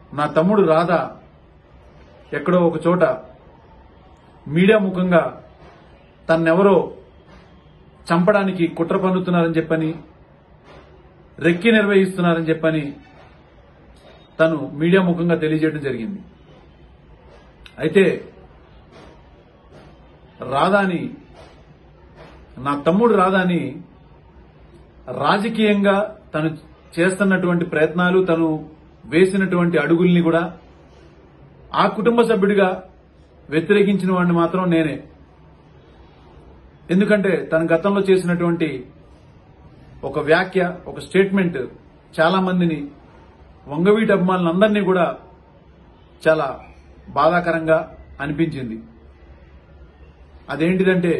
నా తమ్ముడు రాధా ఎక్కడో ఒక చోట మీడియా ముఖంగా తన్నెవరో చంపడానికి కుట్ర పన్నుతున్నారని చెప్పని రెక్కి నిర్వహిస్తున్నారని చెప్పని తను మీడియా ముఖంగా తెలియజేయడం జరిగింది అయితే రాధాని నా తమ్ముడు రాధాని రాజకీయంగా తను చేస్తున్నటువంటి ప్రయత్నాలు తను వేసినటువంటి అడుగుల్ని కూడా ఆ కుటుంబ సభ్యుడిగా వ్యతిరేకించిన వాడిని మాత్రం నేనే ఎందుకంటే తన గతంలో చేసినటువంటి ఒక వ్యాఖ్య ఒక స్టేట్మెంట్ చాలా మందిని వంగవీటి అభిమానులందరినీ కూడా చాలా బాధాకరంగా అనిపించింది అదేంటిదంటే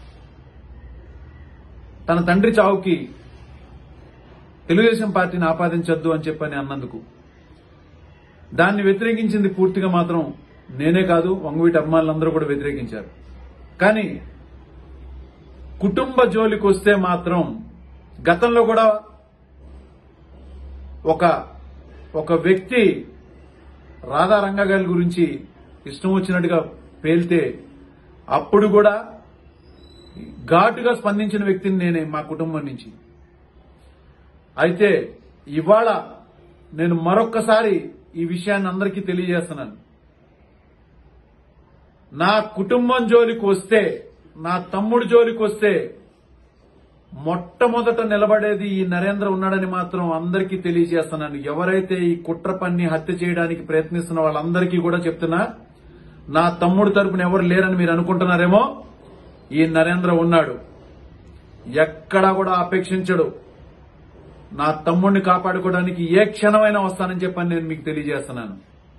తన తండ్రి చావుకి తెలుగుదేశం పార్టీని ఆపాదించొద్దు అని చెప్పని అన్నందుకు దాన్ని వ్యతిరేకించింది పూర్తిగా మాత్రం నేనే కాదు వంగవీటి అభిమానులందరూ కూడా వ్యతిరేకించారు కానీ కుటుంబ జోలికి వస్తే మాత్రం గతంలో కూడా ఒక ఒక వ్యక్తి రాధా రంగగారి గురించి ఇష్టం వచ్చినట్టుగా పేల్తే అప్పుడు కూడా ఘాటుగా స్పందించిన వ్యక్తిని నేనే మా కుటుంబం నుంచి అయితే ఇవాళ నేను మరొక్కసారి ఈ విషయాన్ని అందరికీ తెలియజేస్తున్నాను నా కుటుంబం జోలికి వస్తే నా తమ్ముడు జోలికి వస్తే మొట్టమొదట నిలబడేది ఈ నరేంద్ర ఉన్నాడని మాత్రం అందరికీ తెలియజేస్తున్నాను ఎవరైతే ఈ కుట్ర పన్ని హత్య చేయడానికి ప్రయత్నిస్తున్న వాళ్ళందరికీ కూడా చెప్తున్నా నా తమ్ముడు తరపున ఎవరు లేరని మీరు అనుకుంటున్నారేమో ఈ నరేంద్ర ఉన్నాడు ఎక్కడా కూడా అపేక్షించడు నా తమ్ముడిని కాపాడుకోవడానికి ఏ క్షణమైనా వస్తానని చెప్పని నేను మీకు తెలియజేస్తున్నాను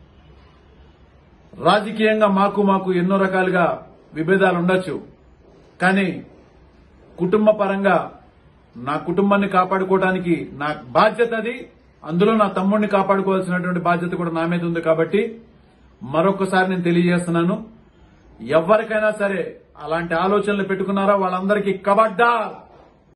రాజకీయంగా మాకు మాకు ఎన్నో రకాలుగా విభేదాలు ఉండొచ్చు కానీ కుటుంబ పరంగా నా కుటుంబాన్ని కాపాడుకోవడానికి నా బాధ్యత అది అందులో నా తమ్ముడిని కాపాడుకోవాల్సినటువంటి బాధ్యత కూడా నా మీద ఉంది కాబట్టి మరొకసారి నేను తెలియజేస్తున్నాను ఎవరికైనా సరే అలాంటి ఆలోచనలు పెట్టుకున్నారా వాళ్ళందరికీ కబడ్డా